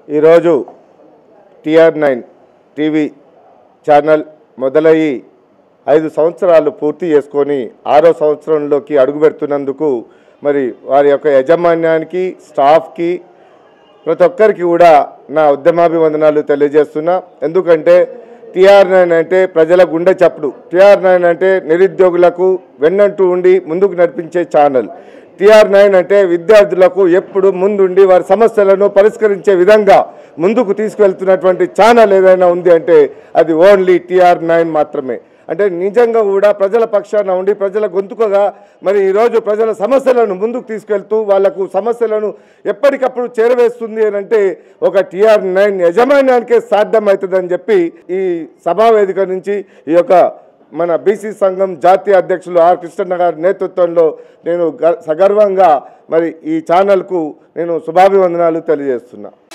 ఈరోజు TR nine TV channel మొదలయ్యి ఐదు సంవత్సరాలు పూర్తి చేసుకొని ఆరో సంవత్సరంలోకి అడుగుపెడుతున్నందుకు మరి వారి యొక్క యాజమాన్యానికి స్టాఫ్కి ప్రతి ఒక్కరికి కూడా నా ఉద్యమాభివందనాలు తెలియజేస్తున్నా ఎందుకంటే టిఆర్ నైన్ అంటే ప్రజల గుండె చప్పుడు టిఆర్ నైన్ అంటే నిరుద్యోగులకు వెన్నంటూ ఉండి ముందుకు నడిపించే ఛానల్ టిఆర్ నైన్ అంటే విద్యార్థులకు ఎప్పుడు ముందుండి వారి సమస్యలను పరిష్కరించే విధంగా ముందుకు తీసుకెళ్తున్నటువంటి ఛానల్ ఏదైనా ఉంది అంటే అది ఓన్లీ టిఆర్ నైన్ మాత్రమే అంటే నిజంగా కూడా ప్రజల పక్షాన ఉండి ప్రజల గొంతుకగా మరి ఈరోజు ప్రజల సమస్యలను ముందుకు తీసుకెళ్తూ వాళ్లకు సమస్యలను ఎప్పటికప్పుడు చేరవేస్తుంది అని అంటే ఒక టిఆర్ నైన్ యజమాన్యానికే సాధ్యమవుతుందని చెప్పి ఈ సభావేదిక నుంచి ఈ యొక్క మన బీసీ సంఘం జాతీయ అధ్యక్షులు ఆర్ కృష్ణన్న గారి నేతృత్వంలో నేను గ- సగర్వంగా మరి ఈ ఛానల్కు నేను శుభాభివందనాలు తెలియజేస్తున్నా